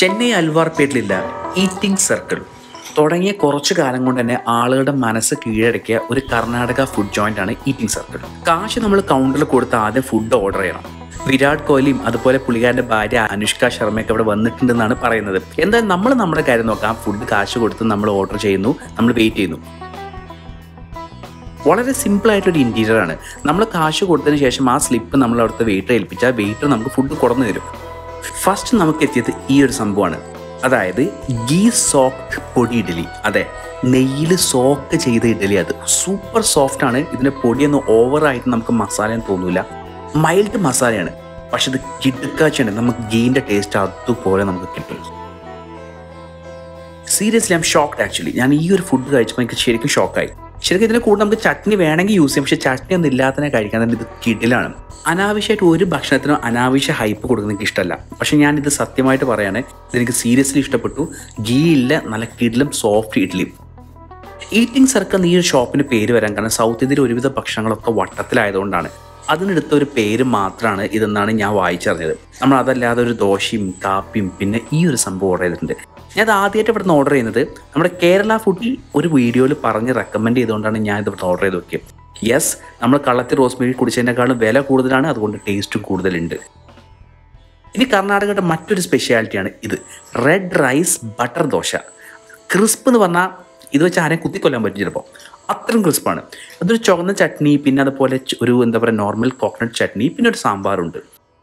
Chennai അൽവാർപേട്ടിലില്ല eating circle തുടങ്ങിയ കുറച്ചു കാലം കൊണ്ട് തന്നെ ആളുകളുടെ മനസ്സ് കീഴടക്കിയ ഒരു കർണാടക ഫുഡ് ജോയിന്റ് ആണ് ഈറ്റിംഗ് സർക്കിൾ കാശ് നമ്മൾ കൗണ്ടറിൽ കൊടുത്ത് ആദ്യം ഫുഡ് ഓർഡർ ചെയ്യണം വിരാട് കോഹ്ലിയും അതുപോലെ പുള്ളിക്കാരന്റെ ഭാര്യ അനുഷ്ക ശർമ്മയൊക്കെ ഇവിടെ വന്നിട്ടുണ്ടെന്നാണ് പറയുന്നത് എന്തായാലും നമ്മൾ നമ്മുടെ കാര്യം നോക്കാം ഫുഡ് കാശ് കൊടുത്ത് നമ്മൾ ഓർഡർ ചെയ്യുന്നു നമ്മൾ വെയിറ്റ് ചെയ്യുന്നു വളരെ സിമ്പിൾ ആയിട്ടൊരു ഇന്റീരിയർ ആണ് നമ്മൾ കാശ് കൊടുത്തതിന് ശേഷം ആ സ്ലിപ്പ് നമ്മൾ അവിടുത്തെ വെയിറ്റർ ഏൽപ്പിച്ചാൽ വെയിറ്റർ നമുക്ക് ഫുഡ് കുറഞ്ഞു തരും ഫസ്റ്റ് നമുക്ക് എത്തിയത് ഈ ഒരു സംഭവമാണ് അതായത് ഗീ സോക്ട് പൊടി ഇഡലി അതെ നെയ്യിൽ സോക്ക് ചെയ്ത ഇഡലി അത് സൂപ്പർ സോഫ്റ്റ് ആണ് ഇതിന്റെ പൊടിയൊന്നും ഓവറായിട്ട് നമുക്ക് മസാല തോന്നൂല മൈൽഡ് മസാലയാണ് പക്ഷെ ഇത് കിടുക്കാച്ചാണ് നമുക്ക് ഗീൻ്റെ ടേസ്റ്റ് അതുപോലെ നമുക്ക് കിട്ടും seriously I'm shocked actually ഞാൻ ഈ ഒരു ഫുഡ് കഴിച്ചപ്പോൾ എനിക്ക് ശരിക്കും ഷോക്കായി ശരിക്കും ഇതിന് കൂടെ നമുക്ക് ചട്നി വേണമെങ്കിൽ യൂസ് ചെയ്യാം പക്ഷെ ചട്നി ഒന്നും ഇല്ലാത്തതിനെ കഴിക്കാൻ തന്നെ ഇത് കിടിലാണ് അനാവശ്യമായിട്ട് ഒരു ഭക്ഷണത്തിനും അനാവശ്യ ഹൈപ്പ് കൊടുക്കുന്നത് എനിക്ക് ഇഷ്ടമല്ല പക്ഷെ ഞാൻ ഇത് സത്യമായിട്ട് പറയാണ് ഇതെനിക്ക് സീരിയസ്ലി ഇഷ്ടപ്പെട്ടു ഗീ ഇല്ല നല്ല കിടിലും സോഫ്റ്റ് ഇഡ്ഡലിയും ഈറ്റിംഗ് സർക്കിൾ ഈ ഒരു ഷോപ്പിന് പേര് വരാൻ കാരണം സൗത്ത് ഇന്ത്യയിൽ ഒരുവിധ ഭക്ഷണങ്ങളൊക്കെ വട്ടത്തിലായതുകൊണ്ടാണ് അതിനെടുത്ത ഒരു പേര് മാത്രമാണ് ഇതെന്നാണ് ഞാൻ വായിച്ചറിഞ്ഞത് നമ്മൾ അതല്ലാതെ ഒരു ദോശയും കാപ്പിയും പിന്നെ ഈ ഒരു സംഭവം ഓർഡർ ചെയ്തിട്ടുണ്ട് ഞാൻ അത് ആദ്യമായിട്ട് ഇവിടുന്ന് ഓർഡർ ചെയ്യുന്നത് നമ്മുടെ കേരള ഫുഡിൽ ഒരു വീഡിയോയിൽ പറഞ്ഞ് റെക്കമെൻഡ് ചെയ്തുകൊണ്ടാണ് ഞാൻ ഇത് ഇവിടുന്ന് ഓർഡർ ചെയ്ത് നോക്കിയത് യെസ് നമ്മൾ കള്ളത്തി റോസ്മേരി കുടിച്ചതിനേക്കാളും വില കൂടുതലാണ് അതുകൊണ്ട് ടേസ്റ്റും കൂടുതലുണ്ട് ഇനി കർണാടകയുടെ മറ്റൊരു സ്പെഷ്യാലിറ്റിയാണ് ഇത് red rice butter dosa crisp എന്ന് പറഞ്ഞാൽ ഇത് വെച്ച് ആരെയും കുത്തിക്കൊല്ലാൻ പറ്റും ചിലപ്പോൾ അത്രയും ക്രിസ്പാണ് അതൊരു ചുവന്ന ചട്നി പിന്നെ അതുപോലെ ച്- ഒരു എന്താ പറയുക നോർമൽ കോക്കനട്ട് ചട്നി പിന്നെ ഒരു സാമ്പാറുണ്ട്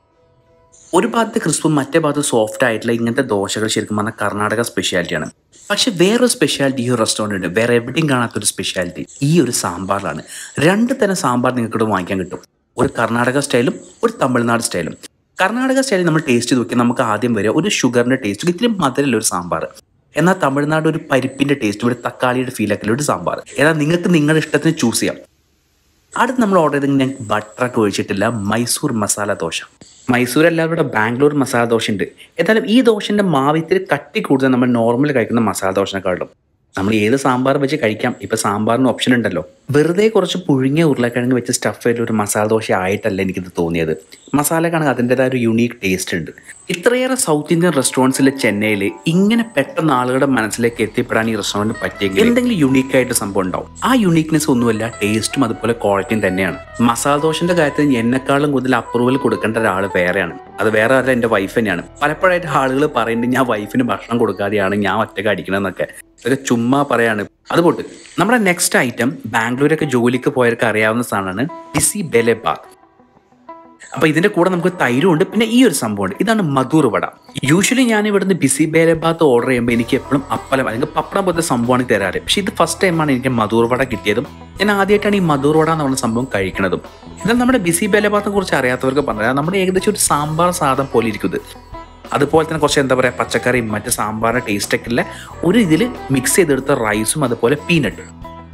ഒരു ഭാഗത്ത് ക്രിസ്പും മറ്റേ ഭാഗത്ത് സോഫ്റ്റ് ആയിട്ടുള്ള ഇങ്ങനത്തെ ദോശകൾ ശരിക്കും പറഞ്ഞാൽ കർണാടക സ്പെഷ്യാലിറ്റിയാണ് പക്ഷെ വേറൊരു സ്പെഷ്യാലിറ്റി ഈ ഒരു റെസ്റ്റോറൻറ്റ് ഉണ്ട് വേറെ എവിടെയും കാണാത്തൊരു സ്പെഷ്യാലിറ്റി ഈ ഒരു സാമ്പാറിലാണ് രണ്ട് തരം സാമ്പാർ നിങ്ങൾക്ക് ഇവിടെ വാങ്ങിക്കാൻ കിട്ടും ഒരു കർണാടക സ്റ്റൈലും ഒരു തമിഴ്നാട് സ്റ്റൈലും കർണാടക സ്റ്റൈലിൽ നമ്മൾ ടേസ്റ്റ് നോക്കി നമുക്ക് ആദ്യം വരിക ഒരു ഷുഗറിന്റെ ടേസ്റ്റ് ഇത്തിരി മധുരമുള്ള ഒരു സാമ്പാർ എന്നാൽ തമിഴ്നാട് ഒരു പരിപ്പിന്റെ ടേസ്റ്റ് ഒരു തക്കാളിയുടെ ഫീലൊക്കെ ഒരു സാമ്പാർ എന്നാൽ നിങ്ങൾക്ക് നിങ്ങളുടെ ഇഷ്ടത്തിന് ചൂസ് ചെയ്യാം അടുത്ത് നമ്മൾ ഓർഡർ ചെയ്ത് ഞാൻ ബട്ടറൊക്കെ ഒഴിച്ചിട്ടില്ല മൈസൂർ മസാല ദോശ മൈസൂർ എല്ലാവരും ഇവിടെ ബാംഗ്ലൂർ മസാല ദോശ ഉണ്ട് ഏതായാലും ഈ ദോശൻ്റെ മാവ് ഇത്തിരി കട്ടി കൂടുതൽ നമ്മൾ നോർമൽ കഴിക്കുന്ന മസാല ദോശനെക്കാളും നമ്മൾ ഏത് സാമ്പാർ വെച്ച് കഴിക്കാം ഇപ്പൊ സാമ്പാറിന് ഓപ്ഷൻ ഉണ്ടല്ലോ വെറുതെ കുറച്ച് പുഴുങ്ങിയ ഉരുളക്കിഴങ്ങ് വെച്ച് സ്റ്റഫ് ചെയ്ത ഒരു മസാല ദോശ ആയിട്ടല്ല എനിക്കിത് തോന്നിയത് മസാലക്കാണെങ്കിൽ അതിൻ്റെതായ ഒരു യുണീക്ക് ടേസ്റ്റ് ഉണ്ട് ഇത്രയേറെ സൗത്ത് ഇന്ത്യൻ റെസ്റ്റോറൻറ്റ്സിൽ ചെന്നൈയിൽ ഇങ്ങനെ പെട്ടെന്ന് ആളുകളുടെ മനസ്സിലേക്ക് എത്തിപ്പെടാൻ ഈ റെസ്റ്റോറൻറ്റ് പറ്റിയെങ്കിൽ എന്തെങ്കിലും യുണീക്ക് ആയിട്ട് സംഭവം ഉണ്ടാവും ആ യുണീക്നെസ് ഒന്നുമല്ല ടേസ്റ്റും അതുപോലെ ക്വാളിറ്റിയും തന്നെയാണ് മസാല ദോശന്റെ കാര്യത്തിൽ എന്നെക്കാളും കൂടുതൽ അപ്രൂവൽ കൊടുക്കേണ്ട ഒരാൾ വേറെയാണ് അത് വേറെ അല്ല എൻ്റെ വൈഫ് തന്നെയാണ് പലപ്പോഴായിട്ട് ആളുകൾ പറയുന്നുണ്ട് ഞാൻ വൈഫിന് ഭക്ഷണം കൊടുക്കാതെയാണ് ഞാൻ ഒറ്റയ്ക്ക് അടിക്കണമെന്നൊക്കെ ഇതൊക്കെ ചുമ്മാ പറയാണ് അതുപോട്ട് നമ്മുടെ നെക്സ്റ്റ് ഐറ്റം ബാംഗ്ലൂരൊക്കെ ജോലിക്ക് പോയവർക്ക് അറിയാവുന്ന സാധനമാണ് ബിസി ബെലെ ബാത്ത് അപ്പൊ ഇതിന്റെ കൂടെ നമുക്ക് തൈരും ഉണ്ട് പിന്നെ ഈ ഒരു സംഭവമുണ്ട് ഇതാണ് മധൂർ വട യൂഷ്വലി ഞാൻ ഇവിടുന്ന് ബിസി ബേലെ ബാത്ത് ഓർഡർ ചെയ്യുമ്പോൾ എനിക്ക് എപ്പോഴും അപ്പലം അല്ലെങ്കിൽ പപ്പടം പോലത്തെ സംഭവമാണ് തരാറ് പക്ഷെ ഇത് ഫസ്റ്റ് ടൈമാണ് എനിക്ക് മധൂർ വട കിട്ടിയതും ഞാൻ ആദ്യമായിട്ടാണ് ഈ മധൂർ വട എന്ന് പറഞ്ഞ സംഭവം കഴിക്കുന്നതും എന്നാൽ നമ്മുടെ ബിസി ബേലെ ബാത്തിനെ കുറിച്ച് അറിയാത്തവർക്ക് പറഞ്ഞാൽ നമ്മുടെ ഏകദേശം ഒരു സാമ്പാർ സാധനം പോലെ ഇരിക്കും ഇത് അതുപോലെ തന്നെ കുറച്ച് എന്താ പറയുക പച്ചക്കറിയും മറ്റ് സാമ്പാറിന്റെ ടേസ്റ്റ് ഒക്കെ ഉള്ള ഒരു ഇതിൽ മിക്സ് ചെയ്തെടുത്ത റൈസും അതുപോലെ പീനട്ട്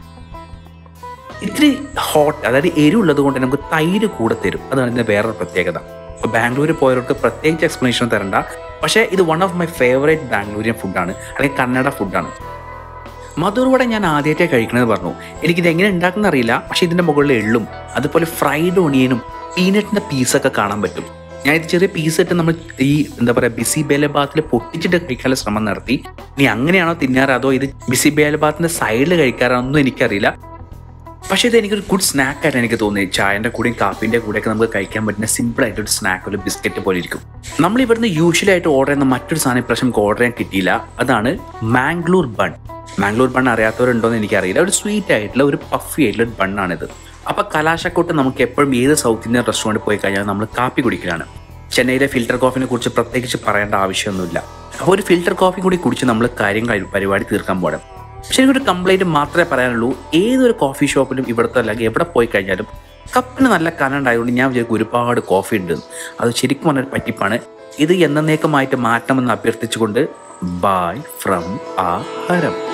ഇത്തിരി ഹോട്ട് അതായത് എരിവുള്ളത് കൊണ്ട് നമുക്ക് തൈര് കൂടെ തരും അതാണ് ഇതിന്റെ വേറൊരു പ്രത്യേകത ഇപ്പോൾ ബാംഗ്ലൂർ പോയവർക്ക് പ്രത്യേകിച്ച് എക്സ്പ്ലനേഷൻ തരണ്ട പക്ഷേ ഇത് one of my favourite Bangalorean ഫുഡാണ് അല്ലെങ്കിൽ കന്നഡ ഫുഡാണ് മധുർ വട ഞാൻ ആദ്യമായിട്ടേ കഴിക്കണമെന്ന് പറഞ്ഞു എനിക്കിത് എങ്ങനെ ഉണ്ടാക്കുന്ന അറിയില്ല പക്ഷെ ഇതിന്റെ മുകളിൽ എള്ളും അതുപോലെ ഫ്രൈഡ് ഓണിയനും പീനട്ടിന്റെ പീസൊക്കെ കാണാൻ പറ്റും ഞാൻ ഇത് ചെറിയ പീസ് ഇട്ട് നമ്മൾ ഈ എന്താ പറയുക ബിസി ബേലബാത്തിൽ പൊട്ടിച്ചിട്ട് കഴിക്കാനുള്ള ശ്രമം നടത്തി ഇനി അങ്ങനെയാണോ തിന്നാറ് അതോ ഇത് ബിസി ബേലബാത്തിന്റെ സൈഡിൽ കഴിക്കാറാണെന്നും എനിക്കറിയില്ല പക്ഷേ ഇത് എനിക്കൊരു ഗുഡ് സ്നാക്ക് ആയിട്ട് എനിക്ക് തോന്നി ചായന്റെ കൂടെയും കാപ്പിന്റെ കൂടെയൊക്കെ നമുക്ക് കഴിക്കാൻ പറ്റുന്ന സിമ്പിൾ ആയിട്ട് ഒരു സ്നാക്ക് ഒരു ബിസ്ക്കറ്റ് പോലെ ഇരിക്കും നമ്മൾ ഇവിടുന്ന് യൂഷ്വലി ആയിട്ട് ഓർഡർ ചെയ്യുന്ന മറ്റൊരു സാധനം ഇപ്രാവശ്യം നമുക്ക് ഓർഡർ ചെയ്യാൻ കിട്ടിയില്ല അതാണ് മാംഗ്ലൂർ ബൺ മാംഗ്ലൂർ ബൺ അറിയാത്തവരുണ്ടോ എന്ന് എനിക്കറിയില്ല ഒരു സ്വീറ്റ് ആയിട്ടുള്ള ഒരു പഫി ആയിട്ടുള്ള ഒരു ബണ്ണാണിത് അപ്പൊ കലാശക്കോട്ട് നമുക്ക് എപ്പോഴും ഏത് സൗത്ത് ഇന്ത്യൻ റെസ്റ്റോറൻറ്റിൽ പോയി കഴിഞ്ഞാൽ നമ്മൾ കാപ്പി കുടിക്കലാണ് ചെന്നൈയിലെ ഫിൽറ്റർ കോഫിനെ കുറിച്ച് പ്രത്യേകിച്ച് പറയേണ്ട ആവശ്യമൊന്നുമില്ല അപ്പോൾ ഒരു ഫിൽറ്റർ കോഫി കൂടി കുടിച്ച് നമ്മൾ കാര്യം കഴി- പരിപാടി തീർക്കാൻ പോകണം പക്ഷെ എനിക്കൊരു കംപ്ലൈൻറ്റ് മാത്രമേ പറയാനുള്ളൂ ഏതൊരു കോഫി ഷോപ്പിലും ഇവിടുത്തെ അല്ലെങ്കിൽ എവിടെ പോയി കഴിഞ്ഞാലും കപ്പിന് നല്ല കനണ്ടായതുകൊണ്ട് ഞാൻ വിചാരിക്കും ഒരുപാട് കോഫി ഉണ്ട് അത് ശരിക്കും പറഞ്ഞൊരു പറ്റിപ്പാണ് ഇത് എന്നേക്കമായിട്ട് മാറ്റണമെന്ന് അഭ്യർത്ഥിച്ചുകൊണ്ട് ബായ് ഫ്രം ആ ഹരം